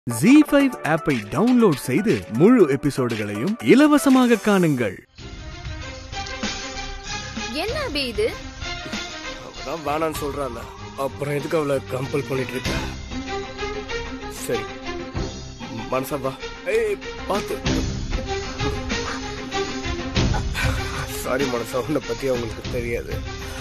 G five ஆப்பை download செய்து முழு எபிசோடுகளையும் இலவசமாக காணுங்கள் என்ன அபி இது அவதான் வேணான்னு சொல்றான்ல அப்புறம் எதுக்கு அவளை கம்பல் பண்ணிட்டு இருக்க சரி மனசா வா ஏய் பார்த்து சாரி மனசா உன்னை பத்தி அவங்களுக்கு தெரியாது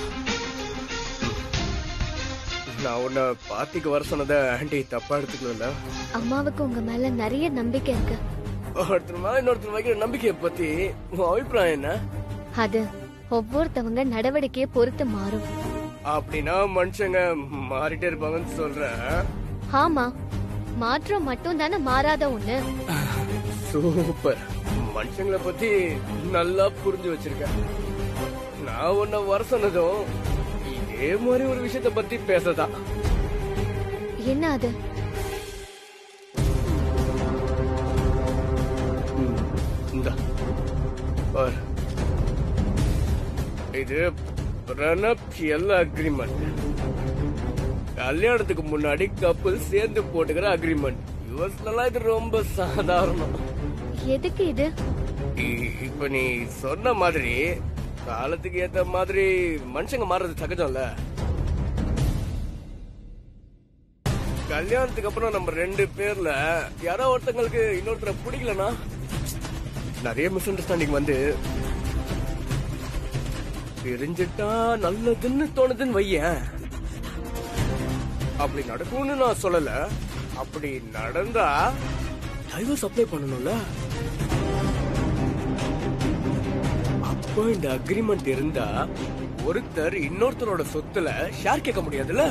நான் உன்னை பார்ட்டிக்கு வர சொன்னதை ஆண்டி தப்பா எடுத்துக்கல அம்மாவுக்கு உங்க மேல நிறைய நம்பிக்கை இருக்கு ஒருத்தர் மேல இன்னொருத்தர் வைக்கிற நம்பிக்கையை பத்தி உன் அபிப்பிராயம் என்ன அது ஒவ்வொருத்தவங்க நடவடிக்கையை பொறுத்து மாறும் அப்படின்னா மனுஷங்க மாறிட்டே இருப்பாங்கன்னு சொல்றேன் ஆமா மாற்றம் மட்டும் தானே மாறாத ஒண்ணு சூப்பர் மனுஷங்களை பத்தி நல்லா புரிஞ்சு வச்சிருக்க நான் உன்னை வர சொன்னதும் இதே மாதிரி ஒரு விஷயத்த பத்தி பேசதான் என்ன அது இந்த பார். இது பிரணப் எல்ல அக்ரிமெண்ட் கல்யாணத்துக்கு முன்னாடி கப்பல் சேர்ந்து போட்டுக்கிற அக்ரிமெண்ட் யுஎஸ்லாம் இது ரொம்ப சாதாரணம் எதுக்கு இது இ- இப்ப நீ சொன்ன மாதிரி காலத்துக்கு ஏத்த மாதிரி மனுஷங்க மாறுறது சகஜம்ல கல்யாணத்துக்கு அப்புறம் நம்ம ரெண்டு பேர்ல யாரோ ஒருத்தங்களுக்கு இன்னொருத்தர பிடிக்கலனா நிறைய மிஸ் அண்டர்ஸ்டாண்டிங் வந்து பிரிஞ்சிட்டா நல்லதுன்னு தோணுதுன்னு வையேன் அப்படி நடக்கும்னு நான் சொல்லல அப்படி நடந்தா டைவர்ஸ் அப்ளை பண்ணணும்ல அப்போ இந்த அக்ரிமெண்ட் இருந்தா ஒருத்தர் இன்னொருத்தரோட சொத்துல ஷேர் கேட்க முடியாதுல்ல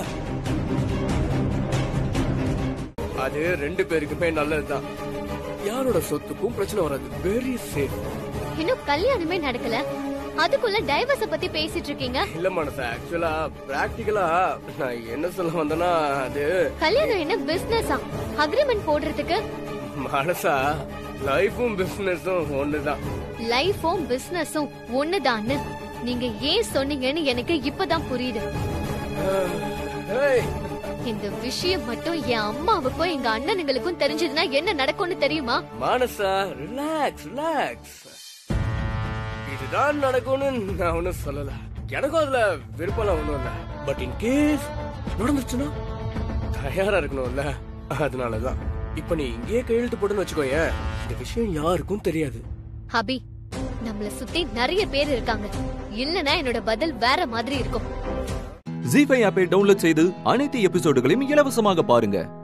அது ரெண்டு பேருக்குமே நல்லதுதான் யாரோட சொத்துக்கும் பிரச்சனை வராது வெரி சேஃப் இன்னும் கல்யாணமே நடக்கல அதுக்குள்ள டைவர்ஸ பத்தி பேசிட்டு இருக்கீங்க இல்ல மனசா ஆக்சுவலா பிராக்டிக்கலா நான் என்ன சொல்ல வந்தேன்னா அது கல்யாணம் என்ன பிசினஸா அக்ரிமெண்ட் போடுறதுக்கு மனசா லைஃபும் பிசினஸும் ஒண்ணுதான் லைஃபும் பிசினஸும் ஒண்ணுதான்னு நீங்க ஏன் சொன்னீங்கன்னு எனக்கு இப்பதான் புரியுது ஏய், இந்த விஷயம் மட்டும் என் அம்மாவுக்கும் எங்க அண்ணனுங்களுக்கும் தெரிஞ்சதுன்னா என்ன நடக்கும்னு தெரியுமா மானசா ரிலாக்ஸ் ரிலாக்ஸ் இதுதான் நடக்கும்னு நான் ஒன்னும் சொல்லல எனக்கும் அதுல விருப்பம்லாம் ஒண்ணும் இல்ல பட் இன் கேஸ் நடந்துச்சுன்னா தயாரா இருக்கணும்ல அதனாலதான் இப்ப நீ இங்கேயே கையெழுத்து போட்டுன்னு வச்சுக்கோயேன் இந்த விஷயம் யாருக்கும் தெரியாது அபி நம்மள சுத்தி நிறைய பேர் இருக்காங்க இல்லனா என்னோட பதில் வேற மாதிரி இருக்கும் ஜி ஃபைவ் ஆப்பை டவுன்லோட் செய்து அனைத்து எபிசோடுகளையும் இலவசமாக பாருங்க